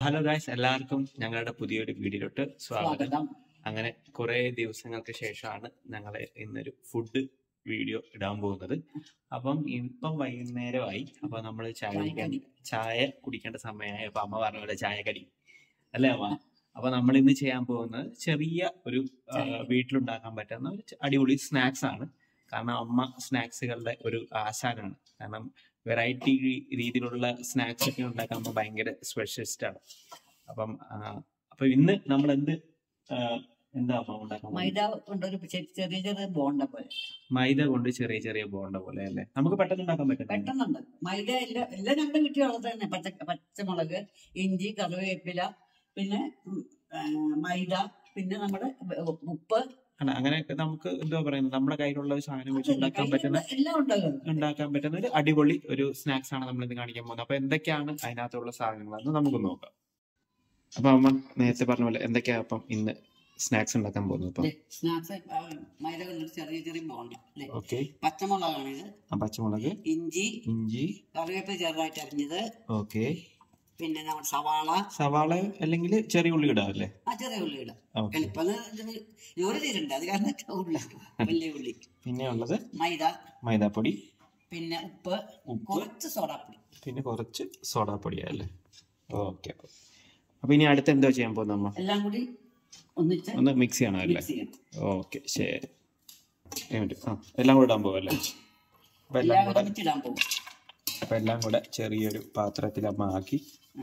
Hello guys എല്ലാവർക്കും ഞങ്ങളുടെ പുതിയൊരു വീഡിയോയിലോട്ട് സ്വാഗതം സ്വാഗതം അങ്ങനെ കുറെ ദിവസങ്ങൾക്ക് ശേഷമാണ് ഞങ്ങൾ ഇന്നൊരു ഫുഡ് വീഡിയോ ഇടാൻ പോകുന്നത് അപ്പം ഇപ്പം വൈകുന്നേരമായി അപ്പൊ നമ്മൾ ചായ കുടിക്കാൻ ചായക്കടി. ചായ കുടിക്കേണ്ട സമയമായി അപ്പൊ അമ്മ പറഞ്ഞ പോലെ ചായക്കടി അല്ലേ അമ്മ അപ്പൊ നമ്മൾ ഇന്ന് ചെയ്യാൻ പോകുന്നത് ചെറിയ ഒരു ആ, ചായ. വീട്ടിലുണ്ടാക്കാൻ പറ്റുന്ന ഒരു ച- അടിപൊളി സ്നാക്സ് ആണ് കാരണം അമ്മ സ്നാക്സുകളുടെ ഒരു ആശാനാണ് കാരണം വെറൈറ്റി രീതിയിലുള്ള സ്നാക്സ് ഒക്കെ ഉണ്ടാക്കാൻ അമ്മ ഭയങ്കര സ്പെഷ്യലിസ്റ്റ് ആണ് അപ്പം ആ, അപ്പൊ ഇന്ന് നമ്മൾ എന്ത് ആ, എന്താ അമ്മ ഉണ്ടാക്കാൻ പോകുന്നത്? മൈദ കൊണ്ടൊരു ചെ- ചെറിയ ചെറിയ ബോണ്ട പോലെ മൈദ കൊണ്ട് ചെറിയ ചെറിയ ബോണ്ട പോലെ അല്ലേ നമുക്ക് പെട്ടെന്ന് ഉണ്ടാക്കാൻ പറ്റും പെട്ടെന്നുണ്ട് മൈദ എല്ലാം എല്ലാം ഞങ്ങളുടെ വീട്ടിലുള്ളത് തന്നെ പച്ച പച്ചമുളക് ഇഞ്ചി കറിവേപ്പില പിന്നെ ഉം, ആ, മൈദ പിന്നെ നമ്മുടെ വ- ഉപ്പ് അല്ല അങ്ങനെയൊക്കെ നമുക്ക് എന്താ പറയുന്നത് നമ്മുടെ കയ്യിലുള്ള ഒരു സാധനം വെച്ച് ഉണ്ടാക്കാൻ പറ്റുന്ന എല്ലാം ഉണ്ടാകും ഉണ്ടാക്കാൻ പറ്റുന്ന ഒരു അടിപൊളി ഒരു സ്നാക്സ് ആണ് നമ്മൾ ഇന്ന് കാണിക്കാൻ പോകുന്നത് അപ്പൊ എന്തൊക്കെയാണ് അതിനകത്തുള്ള സാധനങ്ങളെന്ന് നമുക്ക് നോക്കാം അപ്പൊ അമ്മ നേരത്തെ പറഞ്ഞ പോലെ എന്തൊക്കെയാ അപ്പം ഇന്ന് സ്നാക്സ് ഉണ്ടാക്കാൻ പോകുന്നത് ഇപ്പം സ്നാക്സ് മൈദ കൊണ്ടൊരു ചെറിയ ചെറിയ ബോണ്ട അല്ലേ ഓക്കെ പച്ചമുളകാണിത് ആ പച്ചമുളക് ഇഞ്ചി ഇഞ്ചി കറിവേപ്പില ചെറുതായിട്ട് അരിഞ്ഞത് ഓക്കെ പിന്നെ നമ്മുടെ സവാള സവാള അല്ലെങ്കിൽ ചെറിയ ഉള്ളി ഇടാം അല്ലേ ആ ചെറിയ ഉള്ളി ഇടാം ഓക്കെ എളുപ്പം ജോലി തീരുണ്ട് അത് കാരണം ഉള്ളി ഇട്ടു. വലിയ ഉള്ളി പിന്നെ ഉള്ളത് മൈദ മൈദാപ്പൊടി പിന്നെ ഉപ്പ് ഉപ്പ് കുറച്ച് സോഡാപ്പൊടി പിന്നെ കുറച്ച് സോഡാപ്പൊടി അല്ലേ ഓക്കെ അപ്പൊ ഇനി അടുത്ത് എന്തോ ചെയ്യാൻ പോകുന്ന അമ്മ എല്ലാം കൂടി ഒന്നിച്ച് ഒന്ന് മിക്സ് ചെയ്യണം അല്ലേ മിക്സ് ചെയ്യണം ഓക്കെ ശരി ഒരു minute. ആ എല്ലാം കൂടെ ഇടാൻ പോവല്ലേ അപ്പൊ എല്ലാം എല്ലാം കൂടെ ഒരുമിച്ച് ഇടാൻ പോകും അപ്പൊ എല്ലാം കൂടെ ചെറിയൊരു പാത്രത്തിൽ അമ്മ ആക്കി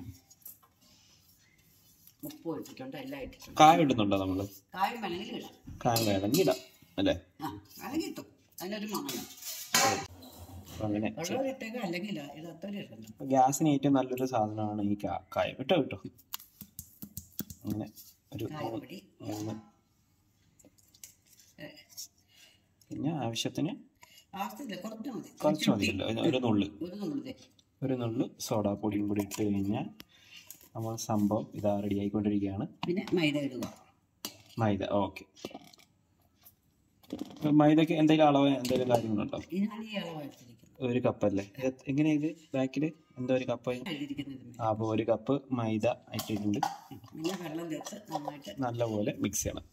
ഉപ്പ് ഒഴിച്ചിട്ടുണ്ട് എല്ലാം ഇട്ടിട്ടുണ്ട് കായ ഇടുന്നുണ്ടോ നമ്മള് കായം വേണമെങ്കിൽ ഇടാം കായ വേണമെങ്കിൽ ഇടാം അല്ലേ ആ അല്ലെങ്കിൽ ഇട്ടു അതിനൊരു മണമാണ് അപ്പൊ അങ്ങനെ വെള്ളം ഇട്ടേക്ക് അല്ലെങ്കിൽ ഇല്ല ഇത് അത്ര ഇടണ്ട അപ്പൊ ഗ്യാസിന് ഏറ്റവും നല്ലൊരു സാധനമാണ് ഈ കാ- കായം ഇട്ടോ കിട്ടോ അങ്ങനെ ഒരു കായപ്പൊടി മൂന്ന് ഏ, പിന്നെ ആവശ്യത്തിന് ആവശ്യമില്ല കുറച്ച് മതി കുറച്ച് മതിയല്ലോ ഒരു- ഒരു നുള്ളു ഒരു നുള്ളിതേ ഒരു നുള്ളു സോഡാ പൊടിയും കൂടി ഇട്ട് കഴിഞ്ഞാൽ നമ്മൾ സംഭവം ഇതാ റെഡി ആയിക്കൊണ്ടിരിക്കുകയാണ് പിന്നെ മൈദ ഇടുക മൈദ ഓക്കെ മൈദക്ക് എന്തെങ്കിലും അളവ് എന്തെങ്കിലും കാര്യങ്ങളുണ്ടോ ഇതിനാണ് ഈ അളവ് എടുത്തിരിക്കുന്നത് ഒരു കപ്പല്ലേ ഇത് എങ്ങനെയാ ഇത് ബാക്കിൽ എന്തോ ഒരു കപ്പ് എഴുതിയിരിക്കുന്നത് ആ അപ്പോൾ ഒരു കപ്പ് മൈദ ഇട്ടിട്ടുണ്ട് പിന്നെ വെള്ളം ചേർത്ത് നന്നായിട്ട് നല്ലപോലെ മിക്സ് ചെയ്യണം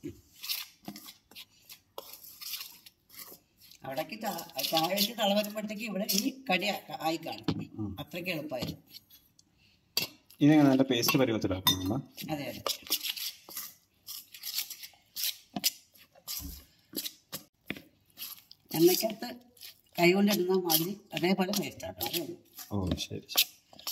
അവിടേക്ക് ചാ- ചായ വെച്ച് തള വരുമ്പോഴത്തേക്ക് ഇവിടെ ഈ കടി ആ- ആയി കാണും ഉം. അത്രയ്ക്ക് എളുപ്പമായി ഇതെങ്ങനെ നല്ല പേസ്റ്റ് പരുവത്തിലാക്കണം അമ്മ അതെ അതെ എണ്ണയ്ക്കകത്ത് കൈ കൊണ്ടിടുന്ന മാതിരി അതേപോലെ പേസ്റ്റ് ആക്കണം അതേ ഉള്ളൂ. ഓ ശരി ശരി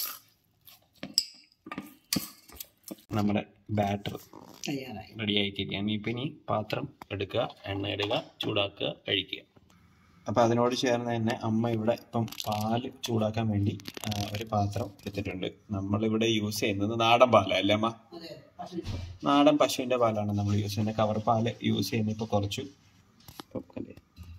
നമ്മുടെ ബാറ്റർ തയ്യാറായി റെഡി ആയിട്ടിരിക്കുകയാണ് ഇപ്പം ഇനി പാത്രം എടുക്കുക എണ്ണ ഇടുക ചൂടാക്കുക കഴിക്കുക അപ്പം അതിനോട് ചേർന്ന് തന്നെ അമ്മ ഇവിടെ ഇപ്പം പാല് ചൂടാക്കാൻ വേണ്ടി ആ, ഒരു പാത്രം എടുത്തിട്ടുണ്ട് നമ്മളിവിടെ യൂസ് ചെയ്യുന്നത് നാടൻ പാലാണ് അല്ലേ അമ്മ അതെ പക്ഷേ നാടൻ പശുവിൻ്റെ പാലാണ് നമ്മൾ യൂസ് ചെയ്യുന്നത് കവർ പാല് യൂസ് ചെയ്യുന്നത് ഇപ്പോൾ കുറച്ചു ഇപ്പം അല്ലേ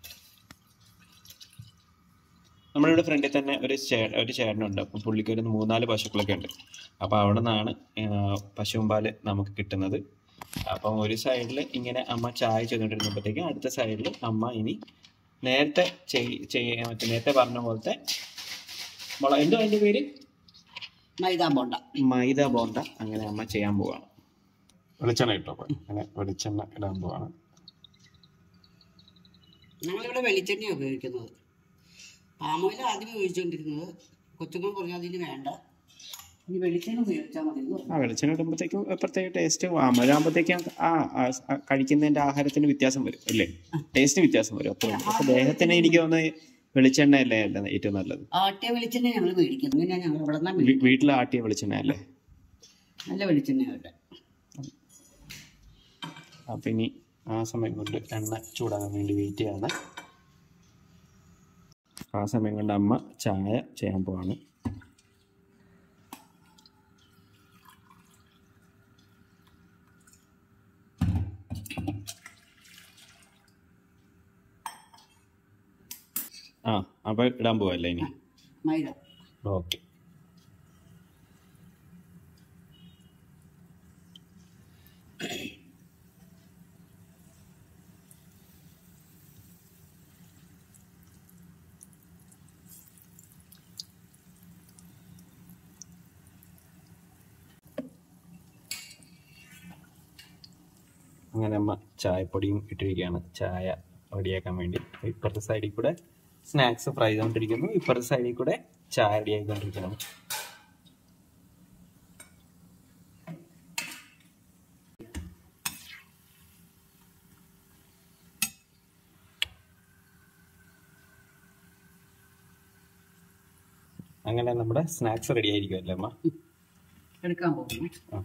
നമ്മളിവിടെ ഫ്രണ്ടിൽ തന്നെ ഒരു ചേ ഒരു ചേട്ടനുണ്ട് അപ്പം പുള്ളിക്ക് ഒരു മൂന്നാല് പശുക്കളൊക്കെ ഉണ്ട് അപ്പോൾ അവിടെ നിന്നാണ് പശുവും പാല് നമുക്ക് കിട്ടുന്നത് അപ്പം ഒരു സൈഡിൽ ഇങ്ങനെ അമ്മ ചായ ചെയ്തുകൊണ്ടിരുന്നപ്പോഴത്തേക്കും അടുത്ത സൈഡിൽ അമ്മ ഇനി നേരത്തെ ചെയ് ചെയ്യ മറ്റേ നേരത്തെ പറഞ്ഞ പോലത്തെ മുള എന്തോ അതിൻ്റെ പേര് മൈദ ബോണ്ട മൈദ ബോണ്ട അങ്ങനെ അമ്മ ചെയ്യാൻ പോവാണ് വെളിച്ചെണ്ണ ഇട്ടോ അങ്ങനെ വെളിച്ചെണ്ണ ഇടാൻ പോവാണ് ഞങ്ങളിവിടെ വെളിച്ചെണ്ണയാണ് ഉപയോഗിക്കുന്നത് പാമോയിൽ ആദ്യം ഉപയോഗിച്ചുകൊണ്ടിരുന്നത് കൊച്ചുങ്ങൾ പറഞ്ഞു അതിന് വേണ്ട ഇനി വെളിച്ചെണ്ണ ഉപയോഗിച്ചാൽ മതി എന്ന് പറഞ്ഞു. ആ വെളിച്ചെണ്ണ ഇടുമ്പോഴത്തേക്കും പ്രത്യേക ടേസ്റ്റ് അമരാകുമ്പോഴത്തേക്കും ആ ആ, ആ, കഴിക്കുന്നതിന്റെ ആഹാരത്തിന് വ്യത്യാസം വരും അല്ലേ ടേസ്റ്റ് വ്യത്യാസം വരും അപ്പോൾ അപ്പൊ ദേഹത്തിന് എനിക്ക് തോന്നുന്നത് വെളിച്ചെണ്ണ അല്ലേ അല്ലേ ഏറ്റവും നല്ലത് ആട്ടിയ വെളിച്ചെണ്ണ ഞങ്ങൾ മേടിക്കുന്നത് ഇങ്ങനെ ഞങ്ങൾ ഇവിടെ നിന്നാണ് വീ- വീട്ടിൽ ആട്ടിയ വെളിച്ചെണ്ണ അല്ലേ നല്ല വെളിച്ചെണ്ണ ഇവിടെ അപ്പൊ ഇനി ആ സമയം കൊണ്ട് എണ്ണ ചൂടാകാൻ വേണ്ടി വെയിറ്റ് ചെയ്യാണ് ആ സമയം കൊണ്ട് അമ്മ ചായ ചെയ്യാൻ പോവാണ് ആ അപ്പൊ ഇടാൻ പോവല്ലേ ഇനി മൈദ ഓക്കെ അങ്ങനെ അമ്മ ചായപ്പൊടിയും ഇട്ടിരിക്കുകയാണ് ചായ റെഡിയാക്കാൻ വേണ്ടി ഇപ്പുറത്തെ സൈഡിൽ കൂടെ സ്നാക്സ് ഫ്രൈ ചെയ്തുകൊണ്ടിരിക്കുന്നു ഇപ്പുറത്തെ സൈഡിൽ കൂടെ ചായ റെഡിയാക്കിക്കൊണ്ടിരിക്കുന്നു അങ്ങനെ നമ്മുടെ സ്നാക്സ് റെഡി ആയിരിക്കുമല്ലേ അമ്മ എടുക്കാൻ പോകുന്നു ആ.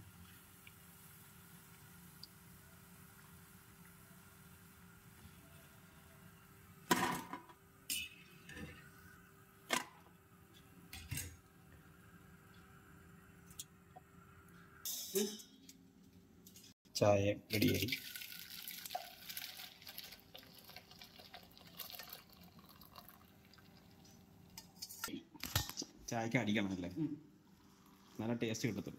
ചായ റെഡിയായി ചായക്ക് അടിക്കണം അല്ലേ ഉം. നല്ല ടേസ്റ്റ് കിട്ടത്തുള്ളൂ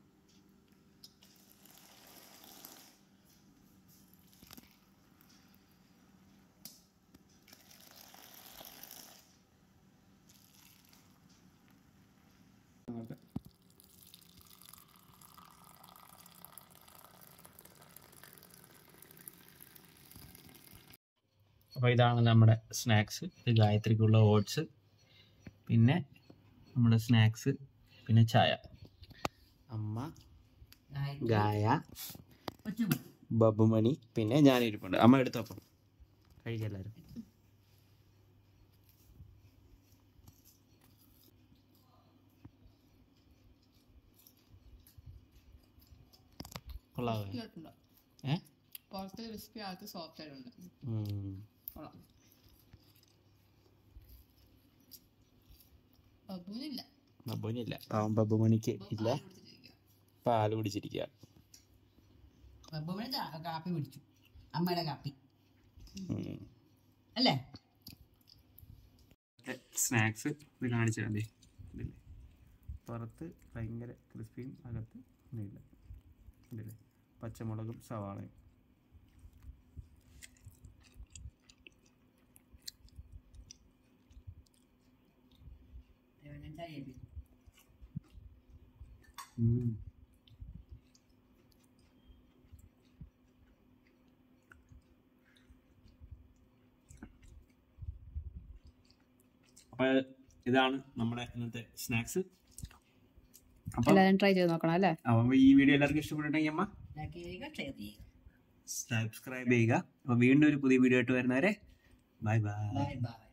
അപ്പോൾ ഇതാണ് നമ്മുടെ സ്നാക്സ് ഇത് ഗായത്രിക്കുള്ള ഓട്സ് പിന്നെ നമ്മുടെ സ്നാക്സ് പിന്നെ ചായ അമ്മ ഗായ കൊച്ചുമണി ബബുമണി പിന്നെ ഞാനിരിപ്പുണ്ട് അമ്മ എടുത്തപ്പം കഴിക്കെല്ലാരും കൊള്ളാവേ ഏ പുറത്ത് ക്രിസ്പി അകത്ത് സോഫ്റ്റ് ആയിട്ടുണ്ട് ഉം. കൊള്ളാം ബബൂനില്ല ബബുവിനില്ല പാവം ബബുമണിക്ക് ഇല്ല പാല് കുടിച്ചിരിക്കുക ബബുവിന് ചാ- കാപ്പി പിടിച്ചു അമ്മയുടെ കാപ്പി ഉം. അല്ലേ സ്നാക്സ് ഇത് കാണിച്ചാൽ മതി ഇതില്ലേ പുറത്ത് ഭയങ്കര ക്രിസ്പിയും അകത്ത് ഒന്നുമില്ല ഇതില്ലേ പച്ചമുളകും സവാളയും അപ്പോൾ ഇതാണ് നമ്മുടെ ഇന്നത്തെ സ്നാക്സ് അപ്പം എല്ലാവരും ട്രൈ ചെയ്ത് നോക്കണം അല്ലേ അപ്പം ഈ വീഡിയോ എല്ലാവർക്കും ഇഷ്ടപ്പെട്ടിട്ടുണ്ടെങ്കിൽ അമ്മ ലൈക്ക് ചെയ്യുക ഷെയർ ചെയ്യുക സബ്സ്ക്രൈബ് ചെയ്യുക അപ്പോൾ വീണ്ടും ഒരു പുതിയ വീഡിയോ ആയിട്ട് വരുന്നവരെ ബൈ ബൈ ബൈ ബൈ